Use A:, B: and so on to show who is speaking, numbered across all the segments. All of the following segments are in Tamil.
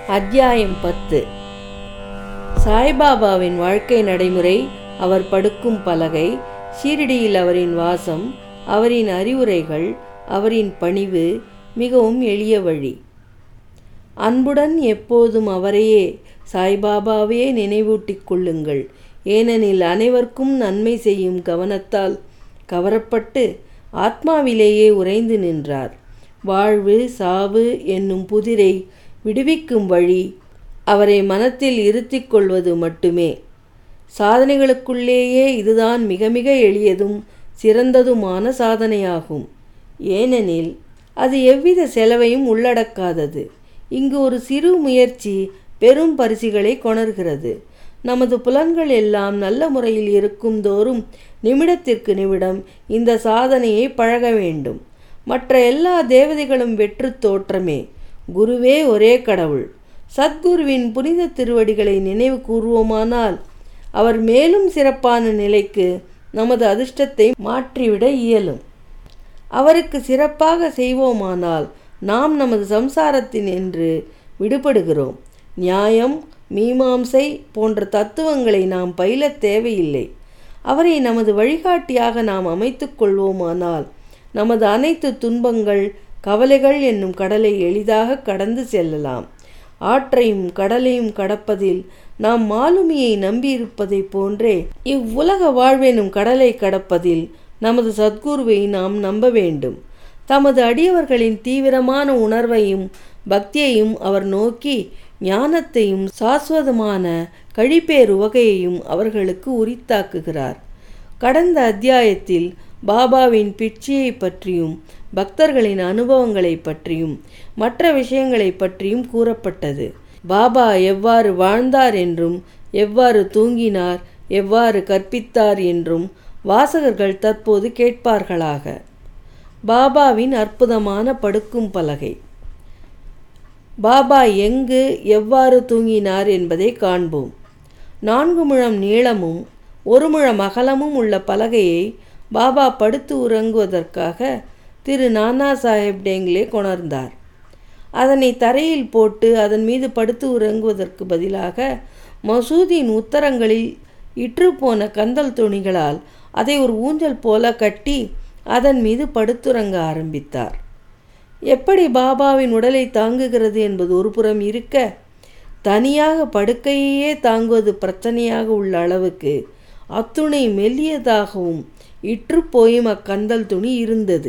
A: அத்தியாயம் பத்து சாய்பாபாவின் வாழ்க்கை நடைமுறை அவர் படுக்கும் பலகை ஷீரடியில் அவரின் வாசம் அவரின் அறிவுரைகள் அவரின் பணிவு மிகவும் எளிய வழி அன்புடன் எப்போதும் அவரையே சாய்பாபாவையே நினைவூட்டிக் கொள்ளுங்கள் ஏனெனில் அனைவருக்கும் நன்மை செய்யும் கவனத்தால் கவரப்பட்டு ஆத்மாவிலேயே உறைந்து நின்றார் வாழ்வு சாவு என்னும் புதிரை விடுவிக்கும் வழி அவரை மனத்தில் இருத்திக் கொள்வது மட்டுமே சாதனைகளுக்குள்ளேயே இதுதான் மிக மிக எளியதும் சிறந்ததுமான சாதனையாகும் ஏனெனில் அது எவ்வித செலவையும் உள்ளடக்காதது இங்கு ஒரு சிறு முயற்சி பெரும் பரிசுகளை கொணர்கிறது நமது புலன்கள் எல்லாம் நல்ல முறையில் இருக்கும் தோறும் நிமிடத்திற்கு நிமிடம் இந்த சாதனையை பழக வேண்டும் மற்ற எல்லா தேவதைகளும் வெற்று தோற்றமே குருவே ஒரே கடவுள் சத்குருவின் புனித திருவடிகளை நினைவு கூறுவோமானால் அவர் மேலும் சிறப்பான நிலைக்கு நமது அதிர்ஷ்டத்தை மாற்றிவிட இயலும் அவருக்கு சிறப்பாக செய்வோமானால் நாம் நமது சம்சாரத்தின் என்று விடுபடுகிறோம் நியாயம் மீமாம்சை போன்ற தத்துவங்களை நாம் பயிலத் தேவையில்லை அவரை நமது வழிகாட்டியாக நாம் அமைத்து கொள்வோமானால் நமது அனைத்து துன்பங்கள் கவலைகள் என்னும் கடலை எளிதாக கடந்து செல்லலாம் ஆற்றையும் கடலையும் கடப்பதில் நாம் மாலுமியை நம்பியிருப்பதைப் போன்றே இவ்வுலக வாழ்வெனும் கடலை கடப்பதில் நமது சத்குருவை நாம் நம்ப வேண்டும் தமது அடியவர்களின் தீவிரமான உணர்வையும் பக்தியையும் அவர் நோக்கி ஞானத்தையும் சாஸ்வதமான கழிப்பேருவகையையும் அவர்களுக்கு உரித்தாக்குகிறார் கடந்த அத்தியாயத்தில் பாபாவின் பிட்சியை பற்றியும் பக்தர்களின் அனுபவங்களை பற்றியும் மற்ற விஷயங்களை பற்றியும் கூறப்பட்டது பாபா எவ்வாறு வாழ்ந்தார் என்றும் எவ்வாறு தூங்கினார் எவ்வாறு கற்பித்தார் என்றும் வாசகர்கள் தற்போது கேட்பார்களாக பாபாவின் அற்புதமான படுக்கும் பலகை பாபா எங்கு எவ்வாறு தூங்கினார் என்பதை காண்போம் நான்கு முழம் நீளமும் ஒரு முழம் அகலமும் உள்ள பலகையை பாபா படுத்து உறங்குவதற்காக திரு நானா சாஹேப் டேங்லே கொணர்ந்தார் அதனை தரையில் போட்டு அதன் மீது படுத்து உறங்குவதற்கு பதிலாக மசூதியின் உத்தரங்களில் இற்றுப்போன கந்தல் துணிகளால் அதை ஒரு ஊஞ்சல் போல கட்டி அதன் மீது படுத்துறங்க ஆரம்பித்தார் எப்படி பாபாவின் உடலை தாங்குகிறது என்பது ஒரு புறம் இருக்க தனியாக படுக்கையே தாங்குவது பிரச்சனையாக உள்ள அளவுக்கு அத்துணை மெல்லியதாகவும் இற்றுப்போயும் அக்கந்தல் துணி இருந்தது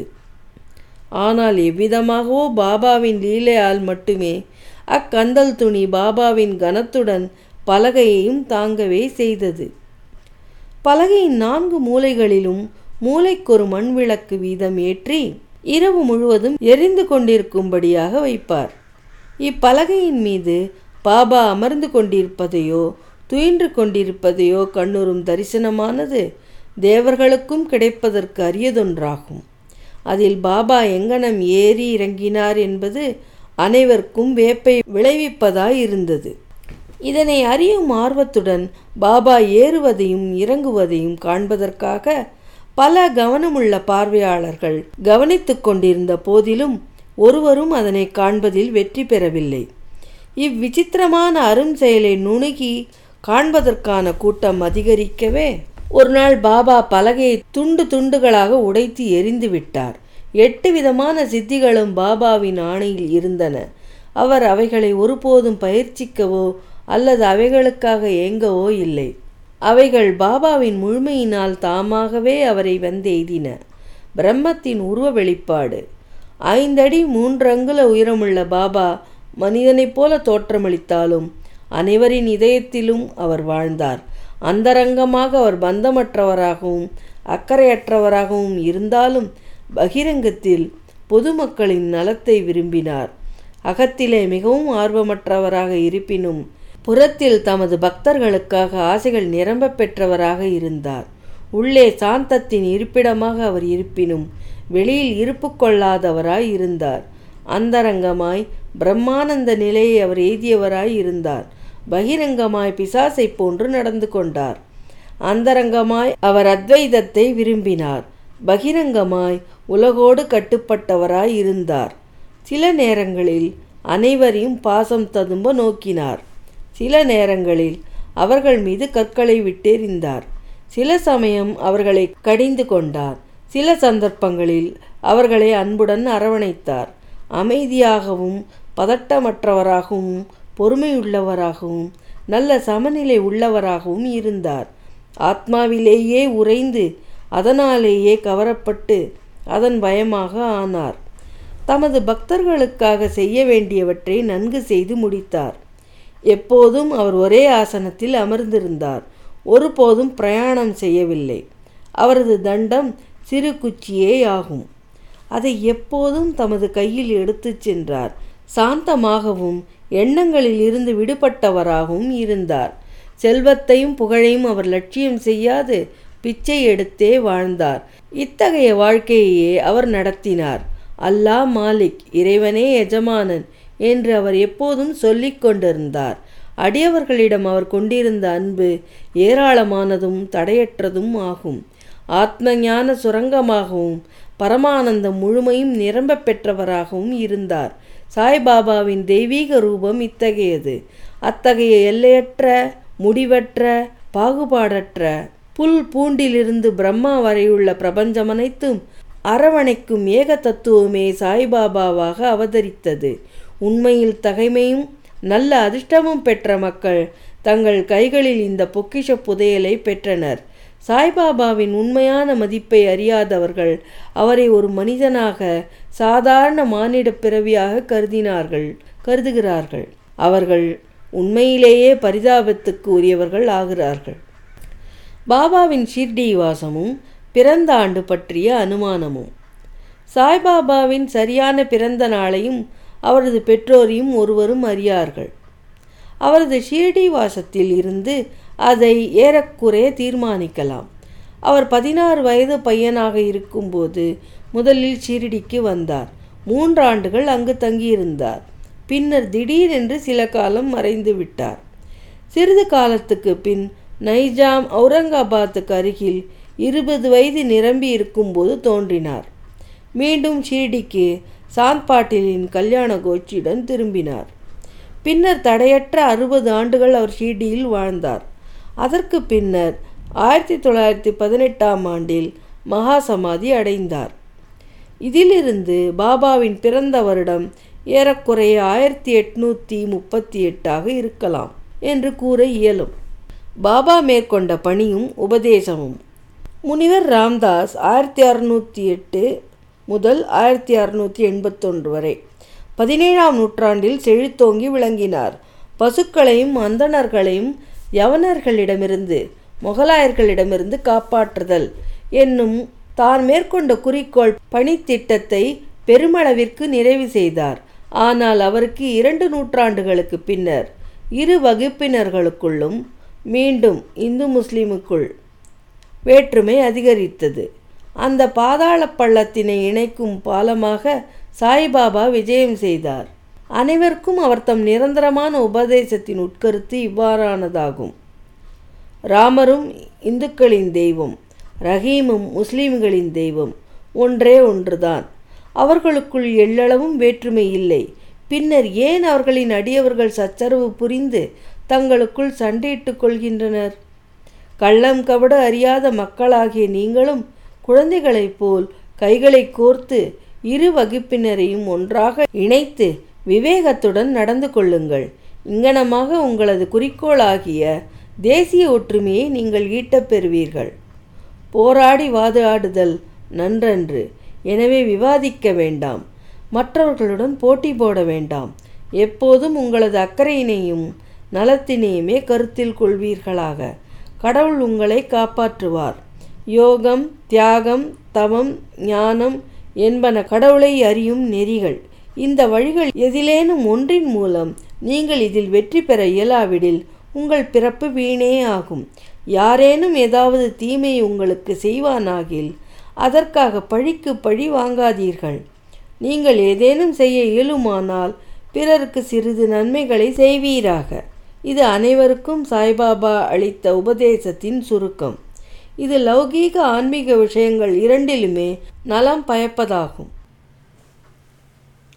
A: ஆனால் எவ்விதமாகவோ பாபாவின் லீலையால் மட்டுமே அக்கந்தல் துணி பாபாவின் கனத்துடன் பலகையையும் தாங்கவே செய்தது பலகையின் நான்கு மூலைகளிலும் மூளைக்கொரு மண் விளக்கு வீதம் ஏற்றி இரவு முழுவதும் எரிந்து கொண்டிருக்கும்படியாக வைப்பார் இப்பலகையின் மீது பாபா அமர்ந்து கொண்டிருப்பதையோ துயின்று கொண்டிருப்பதையோ கண்ணுறும் தரிசனமானது தேவர்களுக்கும் கிடைப்பதற்கு அரியதொன்றாகும் அதில் பாபா எங்கனம் ஏறி இறங்கினார் என்பது அனைவருக்கும் வேப்பை விளைவிப்பதாய் இருந்தது இதனை அறியும் ஆர்வத்துடன் பாபா ஏறுவதையும் இறங்குவதையும் காண்பதற்காக பல கவனமுள்ள பார்வையாளர்கள் கவனித்து கொண்டிருந்த போதிலும் ஒருவரும் அதனை காண்பதில் வெற்றி பெறவில்லை இவ்விசித்திரமான அரும் செயலை நுணுகி காண்பதற்கான கூட்டம் அதிகரிக்கவே ஒரு நாள் பாபா பலகையை துண்டு துண்டுகளாக உடைத்து எரிந்து விட்டார் எட்டு விதமான சித்திகளும் பாபாவின் ஆணையில் இருந்தன அவர் அவைகளை ஒருபோதும் பயிற்சிக்கவோ அல்லது அவைகளுக்காக ஏங்கவோ இல்லை அவைகள் பாபாவின் முழுமையினால் தாமாகவே அவரை வந்தெய்தின பிரம்மத்தின் உருவ வெளிப்பாடு ஐந்தடி மூன்றங்குல உயரமுள்ள பாபா மனிதனைப் போல தோற்றமளித்தாலும் அனைவரின் இதயத்திலும் அவர் வாழ்ந்தார் அந்தரங்கமாக அவர் பந்தமற்றவராகவும் அக்கறையற்றவராகவும் இருந்தாலும் பகிரங்கத்தில் பொதுமக்களின் நலத்தை விரும்பினார் அகத்திலே மிகவும் ஆர்வமற்றவராக இருப்பினும் புறத்தில் தமது பக்தர்களுக்காக ஆசைகள் நிரம்ப பெற்றவராக இருந்தார் உள்ளே சாந்தத்தின் இருப்பிடமாக அவர் இருப்பினும் வெளியில் இருப்பு கொள்ளாதவராய் இருந்தார் அந்தரங்கமாய் பிரம்மானந்த நிலையை அவர் எய்தியவராய் இருந்தார் பகிரங்கமாய் பிசாசை போன்று நடந்து கொண்டார் அந்தரங்கமாய் அவர் அத்வைதத்தை விரும்பினார் பகிரங்கமாய் உலகோடு கட்டுப்பட்டவராய் இருந்தார் சில நேரங்களில் அனைவரையும் பாசம் ததும்ப நோக்கினார் சில நேரங்களில் அவர்கள் மீது கற்களை விட்டெறிந்தார் சில சமயம் அவர்களை கடிந்து கொண்டார் சில சந்தர்ப்பங்களில் அவர்களை அன்புடன் அரவணைத்தார் அமைதியாகவும் பதட்டமற்றவராகவும் பொறுமையுள்ளவராகவும் நல்ல சமநிலை உள்ளவராகவும் இருந்தார் ஆத்மாவிலேயே உறைந்து அதனாலேயே கவரப்பட்டு அதன் பயமாக ஆனார் தமது பக்தர்களுக்காக செய்ய வேண்டியவற்றை நன்கு செய்து முடித்தார் எப்போதும் அவர் ஒரே ஆசனத்தில் அமர்ந்திருந்தார் ஒருபோதும் பிரயாணம் செய்யவில்லை அவரது தண்டம் சிறு குச்சியே ஆகும் அதை எப்போதும் தமது கையில் எடுத்துச் சென்றார் சாந்தமாகவும் எண்ணங்களில் இருந்து விடுபட்டவராகவும் இருந்தார் செல்வத்தையும் புகழையும் அவர் லட்சியம் செய்யாது பிச்சை எடுத்தே வாழ்ந்தார் இத்தகைய வாழ்க்கையையே அவர் நடத்தினார் அல்லாஹ் மாலிக் இறைவனே எஜமானன் என்று அவர் எப்போதும் சொல்லிக் கொண்டிருந்தார் அடியவர்களிடம் அவர் கொண்டிருந்த அன்பு ஏராளமானதும் தடையற்றதும் ஆகும் ஆத்ம ஞான சுரங்கமாகவும் பரமானந்தம் முழுமையும் நிரம்ப பெற்றவராகவும் இருந்தார் சாய்பாபாவின் தெய்வீக ரூபம் இத்தகையது அத்தகைய எல்லையற்ற முடிவற்ற பாகுபாடற்ற புல் பூண்டிலிருந்து பிரம்மா வரையுள்ள பிரபஞ்சம் அனைத்தும் அரவணைக்கும் ஏக தத்துவமே சாய்பாபாவாக அவதரித்தது உண்மையில் தகைமையும் நல்ல அதிர்ஷ்டமும் பெற்ற மக்கள் தங்கள் கைகளில் இந்த பொக்கிஷ புதையலை பெற்றனர் சாய்பாபாவின் உண்மையான மதிப்பை அறியாதவர்கள் அவரை ஒரு மனிதனாக சாதாரண மானிட பிறவியாக கருதினார்கள் கருதுகிறார்கள் அவர்கள் உண்மையிலேயே பரிதாபத்துக்கு உரியவர்கள் ஆகிறார்கள் பாபாவின் ஷிர்டி வாசமும் பிறந்த ஆண்டு பற்றிய அனுமானமும் சாய்பாபாவின் சரியான பிறந்த நாளையும் அவரது பெற்றோரையும் ஒருவரும் அறியார்கள் அவரது ஷீர்டி வாசத்தில் இருந்து அதை ஏறக்குறைய தீர்மானிக்கலாம் அவர் பதினாறு வயது பையனாக இருக்கும்போது முதலில் ஷீரடிக்கு வந்தார் மூன்று ஆண்டுகள் அங்கு தங்கியிருந்தார் பின்னர் திடீரென்று சில காலம் மறைந்து விட்டார் சிறிது காலத்துக்கு பின் நைஜாம் அவுரங்காபாத்துக்கு அருகில் இருபது வயது நிரம்பி இருக்கும்போது தோன்றினார் மீண்டும் ஷீரடிக்கு சாந்த் பாட்டிலின் கல்யாண கோச்சியுடன் திரும்பினார் பின்னர் தடையற்ற அறுபது ஆண்டுகள் அவர் ஷீர்டியில் வாழ்ந்தார் அதற்கு பின்னர் ஆயிரத்தி தொள்ளாயிரத்தி பதினெட்டாம் ஆண்டில் மகா சமாதி அடைந்தார் இதிலிருந்து பாபாவின் பிறந்த வருடம் ஏறக்குறைய ஆயிரத்தி எட்நூற்றி முப்பத்தி எட்டாக இருக்கலாம் என்று கூற இயலும் பாபா மேற்கொண்ட பணியும் உபதேசமும் முனிவர் ராம்தாஸ் ஆயிரத்தி அறுநூற்றி எட்டு முதல் ஆயிரத்தி அறுநூற்றி எண்பத்தொன்று வரை பதினேழாம் நூற்றாண்டில் செழித்தோங்கி விளங்கினார் பசுக்களையும் அந்தணர்களையும் யவனர்களிடமிருந்து முகலாயர்களிடமிருந்து காப்பாற்றுதல் என்னும் தான் மேற்கொண்ட குறிக்கோள் பணித்திட்டத்தை பெருமளவிற்கு நிறைவு செய்தார் ஆனால் அவருக்கு இரண்டு நூற்றாண்டுகளுக்கு பின்னர் இரு வகுப்பினர்களுக்குள்ளும் மீண்டும் இந்து முஸ்லிமுக்குள் வேற்றுமை அதிகரித்தது அந்த பாதாள பள்ளத்தினை இணைக்கும் பாலமாக சாய்பாபா விஜயம் செய்தார் அனைவருக்கும் அவர் தம் நிரந்தரமான உபதேசத்தின் உட்கருத்து இவ்வாறானதாகும் ராமரும் இந்துக்களின் தெய்வம் ரஹீமும் முஸ்லிம்களின் தெய்வம் ஒன்றே ஒன்றுதான் அவர்களுக்குள் எள்ளளவும் வேற்றுமை இல்லை பின்னர் ஏன் அவர்களின் அடியவர்கள் சச்சரவு புரிந்து தங்களுக்குள் சண்டையிட்டுக் கொள்கின்றனர் கள்ளம் கபட அறியாத மக்களாகிய நீங்களும் குழந்தைகளைப் போல் கைகளை கோர்த்து இரு வகுப்பினரையும் ஒன்றாக இணைத்து விவேகத்துடன் நடந்து கொள்ளுங்கள் இங்கனமாக உங்களது குறிக்கோளாகிய தேசிய ஒற்றுமையை நீங்கள் ஈட்டப் பெறுவீர்கள் போராடி வாதாடுதல் நன்றன்று எனவே விவாதிக்க வேண்டாம் மற்றவர்களுடன் போட்டி போட வேண்டாம் எப்போதும் உங்களது அக்கறையினையும் நலத்தினையுமே கருத்தில் கொள்வீர்களாக கடவுள் உங்களை காப்பாற்றுவார் யோகம் தியாகம் தவம் ஞானம் என்பன கடவுளை அறியும் நெறிகள் இந்த வழிகள் எதிலேனும் ஒன்றின் மூலம் நீங்கள் இதில் வெற்றி பெற இயலாவிடில் உங்கள் பிறப்பு வீணே ஆகும் யாரேனும் ஏதாவது தீமை உங்களுக்கு செய்வானாகில் அதற்காக பழிக்கு பழி வாங்காதீர்கள் நீங்கள் ஏதேனும் செய்ய இயலுமானால் பிறருக்கு சிறிது நன்மைகளை செய்வீராக இது அனைவருக்கும் சாய்பாபா அளித்த உபதேசத்தின் சுருக்கம் இது லௌகீக ஆன்மீக விஷயங்கள் இரண்டிலுமே நலம் பயப்பதாகும்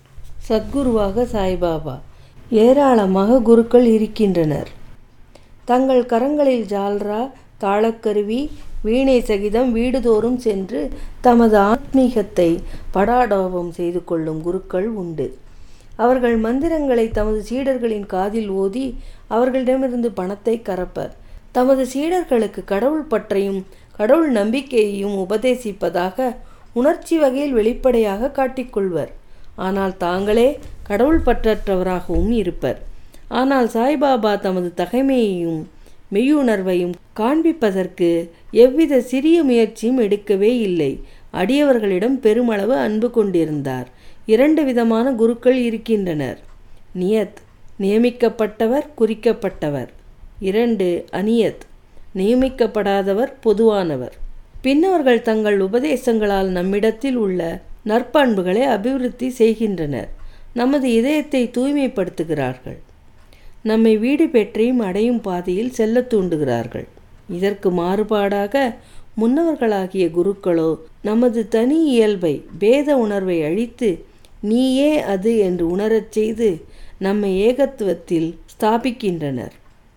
A: சத்குருவாக சாய்பாபா ஏராளமாக குருக்கள் இருக்கின்றனர் தங்கள் கரங்களில் ஜால்ரா தாளக்கருவி வீணை சகிதம் வீடுதோறும் சென்று தமது ஆத்மீகத்தை படாடோபம் செய்து கொள்ளும் குருக்கள் உண்டு அவர்கள் மந்திரங்களை தமது சீடர்களின் காதில் ஓதி அவர்களிடமிருந்து பணத்தை கறப்பர் தமது சீடர்களுக்கு கடவுள் பற்றையும் கடவுள் நம்பிக்கையையும் உபதேசிப்பதாக உணர்ச்சி வகையில் வெளிப்படையாக காட்டிக்கொள்வர் ஆனால் தாங்களே கடவுள் பற்றற்றவராகவும் இருப்பர் ஆனால் சாய்பாபா தமது தகைமையையும் மெய்யுணர்வையும் காண்பிப்பதற்கு எவ்வித சிறிய முயற்சியும் எடுக்கவே இல்லை அடியவர்களிடம் பெருமளவு அன்பு கொண்டிருந்தார் இரண்டு விதமான குருக்கள் இருக்கின்றனர் நியத் நியமிக்கப்பட்டவர் குறிக்கப்பட்டவர் இரண்டு அநியத் நியமிக்கப்படாதவர் பொதுவானவர் பின்னவர்கள் தங்கள் உபதேசங்களால் நம்மிடத்தில் உள்ள நற்பண்புகளை அபிவிருத்தி செய்கின்றனர் நமது இதயத்தை தூய்மைப்படுத்துகிறார்கள் நம்மை வீடு பெற்றையும் அடையும் பாதையில் செல்ல தூண்டுகிறார்கள் இதற்கு மாறுபாடாக முன்னவர்களாகிய குருக்களோ நமது தனி இயல்பை பேத உணர்வை அழித்து நீயே அது என்று உணரச் செய்து நம்மை ஏகத்துவத்தில் ஸ்தாபிக்கின்றனர்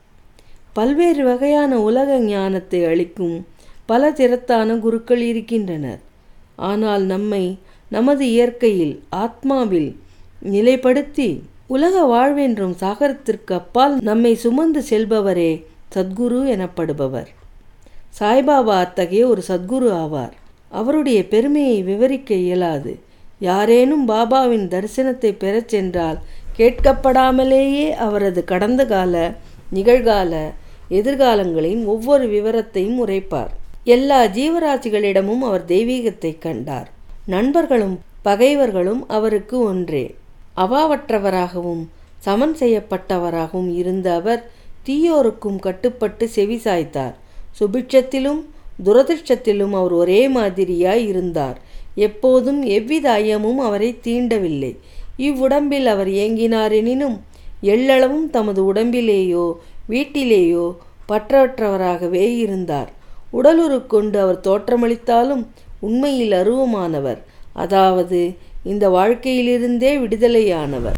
A: பல்வேறு வகையான உலக ஞானத்தை அளிக்கும் பல திறத்தான குருக்கள் இருக்கின்றனர் ஆனால் நம்மை நமது இயற்கையில் ஆத்மாவில் நிலைப்படுத்தி உலக வாழ்வென்றும் சாகரத்திற்கு அப்பால் நம்மை சுமந்து செல்பவரே சத்குரு எனப்படுபவர் சாய்பாபா அத்தகைய ஒரு சத்குரு ஆவார் அவருடைய பெருமையை விவரிக்க இயலாது யாரேனும் பாபாவின் தரிசனத்தை பெறச் சென்றால் கேட்கப்படாமலேயே அவரது கடந்த கால நிகழ்கால எதிர்காலங்களின் ஒவ்வொரு விவரத்தையும் உரைப்பார் எல்லா ஜீவராசிகளிடமும் அவர் தெய்வீகத்தை கண்டார் நண்பர்களும் பகைவர்களும் அவருக்கு ஒன்றே அவாவற்றவராகவும் சமன் செய்யப்பட்டவராகவும் இருந்த அவர் தீயோருக்கும் கட்டுப்பட்டு செவி சாய்த்தார் சுபிட்சத்திலும் துரதிர்ஷ்டத்திலும் அவர் ஒரே மாதிரியாய் இருந்தார் எப்போதும் எவ்வித ஐயமும் அவரை தீண்டவில்லை இவ்வுடம்பில் அவர் இயங்கினார் எனினும் எள்ளளவும் தமது உடம்பிலேயோ வீட்டிலேயோ பற்றற்றவராகவே இருந்தார் உடலுறு கொண்டு அவர் தோற்றமளித்தாலும் உண்மையில் அருவமானவர் அதாவது இந்த வாழ்க்கையிலிருந்தே விடுதலையானவர்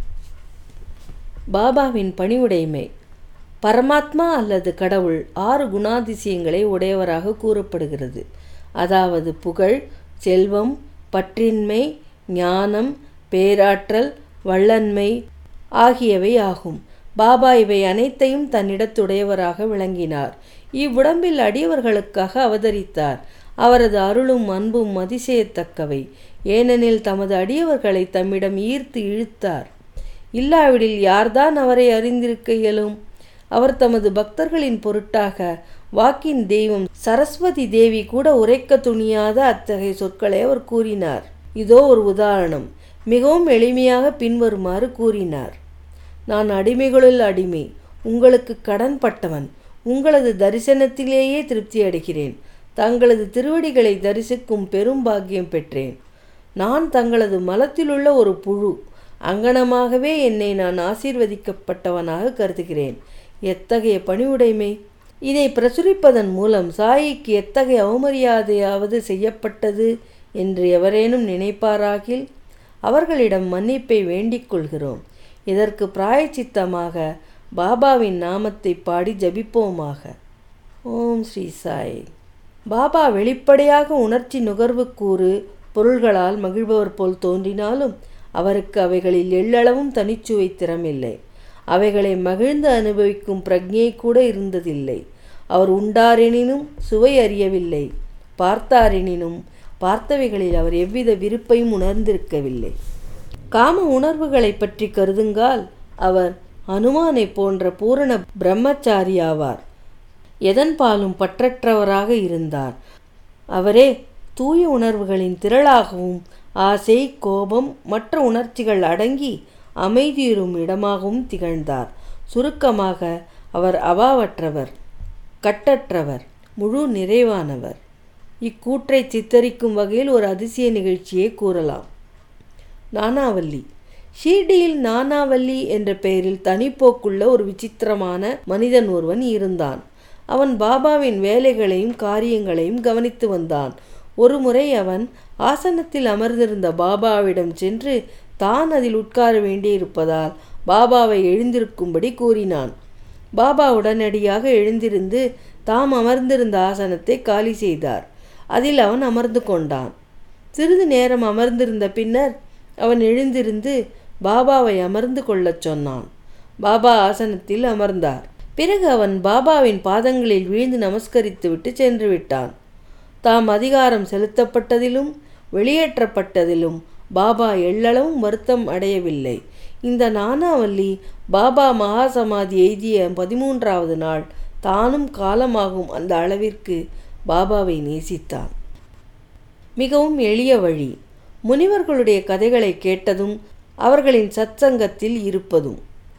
A: பாபாவின் பணிவுடைமை பரமாத்மா அல்லது கடவுள் ஆறு குணாதிசயங்களை உடையவராக கூறப்படுகிறது அதாவது புகழ் செல்வம் பற்றின்மை ஞானம் பேராற்றல் வள்ளன்மை ஆகியவை ஆகும் பாபா இவை அனைத்தையும் தன்னிடத்துடையவராக விளங்கினார் இவ்வுடம்பில் அடியவர்களுக்காக அவதரித்தார் அவரது அருளும் அன்பும் அதிசயத்தக்கவை ஏனெனில் தமது அடியவர்களை தம்மிடம் ஈர்த்து இழுத்தார் இல்லாவிடில் யார்தான் அவரை அறிந்திருக்க இயலும் அவர் தமது பக்தர்களின் பொருட்டாக வாக்கின் தெய்வம் சரஸ்வதி தேவி கூட உரைக்க துணியாத அத்தகைய சொற்களை அவர் கூறினார் இதோ ஒரு உதாரணம் மிகவும் எளிமையாக பின்வருமாறு கூறினார் நான் அடிமைகளுள் அடிமை உங்களுக்கு கடன் பட்டவன் உங்களது தரிசனத்திலேயே திருப்தி அடைகிறேன் தங்களது திருவடிகளை தரிசிக்கும் பெரும் பாக்கியம் பெற்றேன் நான் தங்களது மலத்திலுள்ள ஒரு புழு அங்கனமாகவே என்னை நான் ஆசீர்வதிக்கப்பட்டவனாக கருதுகிறேன் எத்தகைய பணிவுடைமை இதை பிரசுரிப்பதன் மூலம் சாயிக்கு எத்தகைய அவமரியாதையாவது செய்யப்பட்டது என்று எவரேனும் நினைப்பாராகில் அவர்களிடம் மன்னிப்பை வேண்டிக் கொள்கிறோம் இதற்கு பிராயச்சித்தமாக பாபாவின் நாமத்தை பாடி ஜபிப்போமாக ஓம் ஸ்ரீ சாய் பாபா வெளிப்படையாக உணர்ச்சி நுகர்வு கூறு பொருள்களால் மகிழ்பவர் போல் தோன்றினாலும் அவருக்கு அவைகளில் எள்ளளவும் தனிச்சுவை திறமில்லை அவைகளை மகிழ்ந்து அனுபவிக்கும் பிரஜை கூட இருந்ததில்லை அவர் உண்டாரெனினும் சுவை அறியவில்லை பார்த்தாரெனினும் பார்த்தவைகளில் அவர் எவ்வித விருப்பையும் உணர்ந்திருக்கவில்லை காம உணர்வுகளை பற்றி கருதுங்கால் அவர் அனுமானை போன்ற பூரண பிரம்மச்சாரி ஆவார் எதன்பாலும் பற்றற்றவராக இருந்தார் அவரே தூய உணர்வுகளின் திரளாகவும் ஆசை கோபம் மற்ற உணர்ச்சிகள் அடங்கி அமைதியுறும் இடமாகவும் திகழ்ந்தார் சுருக்கமாக அவர் அவாவற்றவர் கட்டற்றவர் முழு நிறைவானவர் இக்கூற்றை சித்தரிக்கும் வகையில் ஒரு அதிசய நிகழ்ச்சியை கூறலாம் நானாவல்லி ஷீர்டியில் நானாவல்லி என்ற பெயரில் தனிப்போக்குள்ள ஒரு விசித்திரமான மனிதன் ஒருவன் இருந்தான் அவன் பாபாவின் வேலைகளையும் காரியங்களையும் கவனித்து வந்தான் ஒருமுறை அவன் ஆசனத்தில் அமர்ந்திருந்த பாபாவிடம் சென்று தான் அதில் உட்கார வேண்டியிருப்பதால் பாபாவை எழுந்திருக்கும்படி கூறினான் பாபா உடனடியாக எழுந்திருந்து தாம் அமர்ந்திருந்த ஆசனத்தை காலி செய்தார் அதில் அவன் அமர்ந்து கொண்டான் சிறிது நேரம் அமர்ந்திருந்த பின்னர் அவன் எழுந்திருந்து பாபாவை அமர்ந்து கொள்ளச் சொன்னான் பாபா ஆசனத்தில் அமர்ந்தார் பிறகு அவன் பாபாவின் பாதங்களில் வீழ்ந்து நமஸ்கரித்துவிட்டு சென்று விட்டான் தாம் அதிகாரம் செலுத்தப்பட்டதிலும் வெளியேற்றப்பட்டதிலும் பாபா எள்ளளவும் வருத்தம் அடையவில்லை இந்த நானாவல்லி பாபா மகாசமாதி எய்திய பதிமூன்றாவது நாள் தானும் காலமாகும் அந்த அளவிற்கு பாபாவை நேசித்தான் மிகவும் எளிய வழி முனிவர்களுடைய கதைகளை கேட்டதும் அவர்களின் சத்சங்கத்தில் இருப்பதும்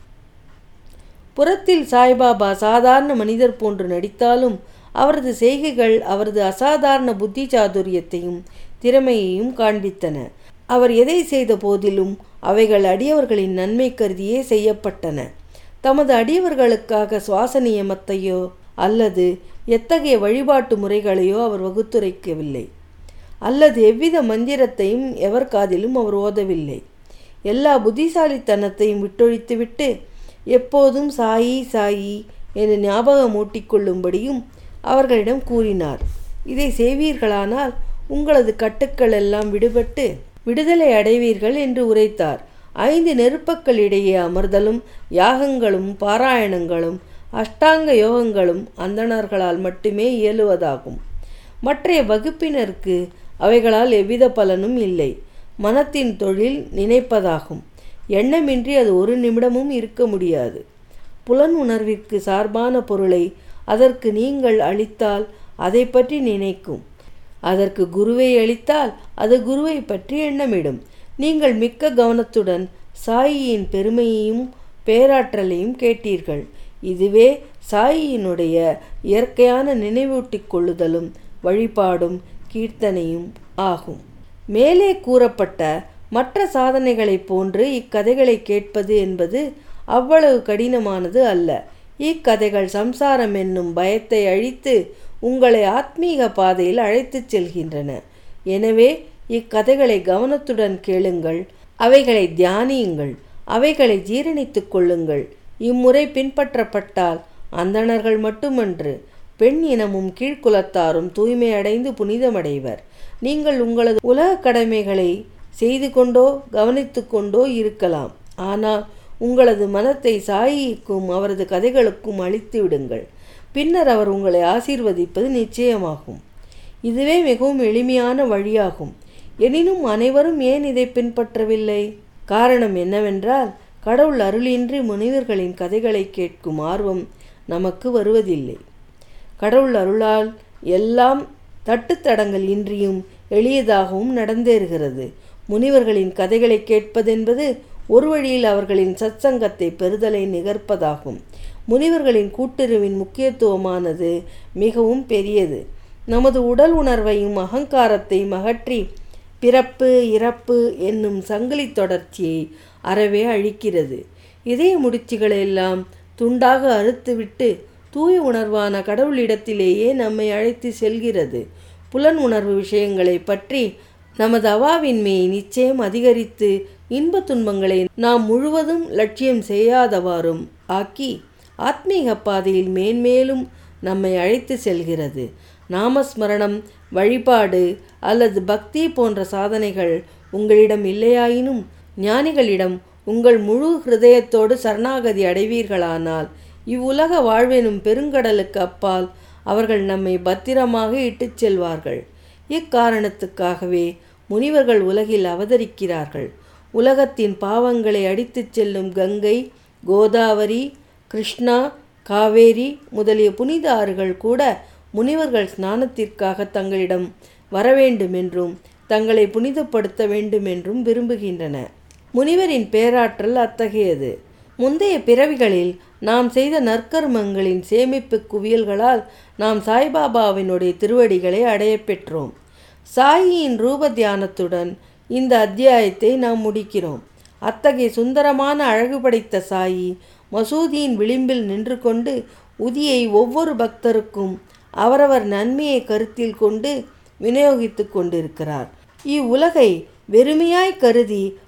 A: புறத்தில் சாய்பாபா சாதாரண மனிதர் போன்று நடித்தாலும் அவரது செய்கைகள் அவரது அசாதாரண புத்தி சாதுரியத்தையும் திறமையையும் காண்பித்தன அவர் எதை செய்த போதிலும் அவைகள் அடியவர்களின் நன்மை கருதியே செய்யப்பட்டன தமது அடியவர்களுக்காக சுவாச நியமத்தையோ அல்லது எத்தகைய வழிபாட்டு முறைகளையோ அவர் வகுத்துரைக்கவில்லை அல்லது எவ்வித மந்திரத்தையும் எவர் காதிலும் அவர் ஓதவில்லை எல்லா புத்திசாலித்தனத்தையும் விட்டொழித்துவிட்டு எப்போதும் சாயி சாயி என்று ஞாபகம் ஊட்டிக்கொள்ளும்படியும் அவர்களிடம் கூறினார் இதை செய்வீர்களானால் உங்களது கட்டுக்கள் எல்லாம் விடுபட்டு விடுதலை அடைவீர்கள் என்று உரைத்தார் ஐந்து நெருப்பக்களிடையே அமர்தலும் யாகங்களும் பாராயணங்களும் அஷ்டாங்க யோகங்களும் அந்தணர்களால் மட்டுமே இயலுவதாகும் மற்றைய வகுப்பினருக்கு அவைகளால் எவ்வித பலனும் இல்லை மனத்தின் தொழில் நினைப்பதாகும் எண்ணமின்றி அது ஒரு நிமிடமும் இருக்க முடியாது புலன் உணர்விற்கு சார்பான பொருளை அதற்கு நீங்கள் அளித்தால் அதை பற்றி நினைக்கும் அதற்கு குருவை அளித்தால் அது குருவை பற்றி எண்ணமிடும் நீங்கள் மிக்க கவனத்துடன் சாயியின் பெருமையையும் பேராற்றலையும் கேட்டீர்கள் இதுவே சாயியினுடைய இயற்கையான நினைவூட்டிக் கொள்ளுதலும் வழிபாடும் கீர்த்தனையும் ஆகும் மேலே கூறப்பட்ட மற்ற சாதனைகளைப் போன்று இக்கதைகளை கேட்பது என்பது அவ்வளவு கடினமானது அல்ல இக்கதைகள் சம்சாரம் என்னும் பயத்தை அழித்து உங்களை ஆத்மீக பாதையில் அழைத்துச் செல்கின்றன எனவே இக்கதைகளை கவனத்துடன் கேளுங்கள் அவைகளை தியானியுங்கள் அவைகளை ஜீரணித்துக் கொள்ளுங்கள் இம்முறை பின்பற்றப்பட்டால் அந்தணர்கள் மட்டுமன்று பெண் இனமும் கீழ்குலத்தாரும் தூய்மை அடைந்து புனிதமடைவர் நீங்கள் உங்களது உலக கடமைகளை செய்து கொண்டோ கவனித்து கொண்டோ இருக்கலாம் ஆனால் உங்களது மனத்தை சாயிக்கும் அவரது கதைகளுக்கும் அழித்து விடுங்கள் பின்னர் அவர் உங்களை ஆசீர்வதிப்பது நிச்சயமாகும் இதுவே மிகவும் எளிமையான வழியாகும் எனினும் அனைவரும் ஏன் இதை பின்பற்றவில்லை காரணம் என்னவென்றால் கடவுள் அருளின்றி முனிவர்களின் கதைகளை கேட்கும் ஆர்வம் நமக்கு வருவதில்லை கடவுள் அருளால் எல்லாம் தட்டுத்தடங்கள் இன்றியும் எளியதாகவும் நடந்தேறுகிறது முனிவர்களின் கதைகளை கேட்பதென்பது ஒரு வழியில் அவர்களின் சத்சங்கத்தை பெறுதலை நிகர்ப்பதாகும் முனிவர்களின் கூட்டுறவின் முக்கியத்துவமானது மிகவும் பெரியது நமது உடல் உணர்வையும் அகங்காரத்தையும் அகற்றி பிறப்பு இறப்பு என்னும் சங்கிலி தொடர்ச்சியை அறவே அழிக்கிறது இதய முடிச்சுகளெல்லாம் துண்டாக அறுத்துவிட்டு தூய உணர்வான கடவுளிடத்திலேயே நம்மை அழைத்து செல்கிறது புலன் உணர்வு விஷயங்களை பற்றி நமது அவாவின்மையை நிச்சயம் அதிகரித்து இன்ப துன்பங்களை நாம் முழுவதும் லட்சியம் செய்யாதவாறும் ஆக்கி ஆத்மீக பாதையில் மேன்மேலும் நம்மை அழைத்து செல்கிறது நாமஸ்மரணம் வழிபாடு அல்லது பக்தி போன்ற சாதனைகள் உங்களிடம் இல்லையாயினும் ஞானிகளிடம் உங்கள் முழு ஹிருதயத்தோடு சரணாகதி அடைவீர்களானால் இவ்வுலக வாழ்வெனும் பெருங்கடலுக்கு அப்பால் அவர்கள் நம்மை பத்திரமாக இட்டுச் செல்வார்கள் இக்காரணத்துக்காகவே முனிவர்கள் உலகில் அவதரிக்கிறார்கள் உலகத்தின் பாவங்களை அடித்துச் செல்லும் கங்கை கோதாவரி கிருஷ்ணா காவேரி முதலிய புனித ஆறுகள் கூட முனிவர்கள் ஸ்நானத்திற்காக தங்களிடம் வரவேண்டுமென்றும் தங்களை புனிதப்படுத்த வேண்டுமென்றும் விரும்புகின்றன முனிவரின் பேராற்றல் அத்தகையது முந்தைய பிறவிகளில் நாம் செய்த நற்கர்மங்களின் சேமிப்பு குவியல்களால் நாம் சாய்பாபாவினுடைய திருவடிகளை அடையப் பெற்றோம் சாயியின் ரூப தியானத்துடன் இந்த அத்தியாயத்தை நாம் முடிக்கிறோம் அத்தகைய சுந்தரமான அழகு படைத்த சாயி மசூதியின் விளிம்பில் நின்று கொண்டு உதியை ஒவ்வொரு பக்தருக்கும் அவரவர் நன்மையை கருத்தில் கொண்டு விநியோகித்து கொண்டிருக்கிறார் இவ்வுலகை வெறுமையாய் கருதி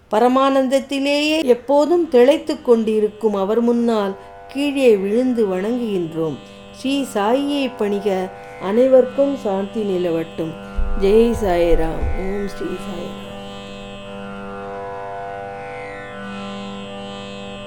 A: பரமானந்தத்திலேயே எப்போதும் திளைத்து கொண்டிருக்கும் அவர் முன்னால் கீழே விழுந்து வணங்குகின்றோம் ஸ்ரீ சாயியை பணிக அனைவருக்கும் சாந்தி நிலவட்டும் ஜெய் சாய்ராம் ஓம் ஸ்ரீ சாய்ராம்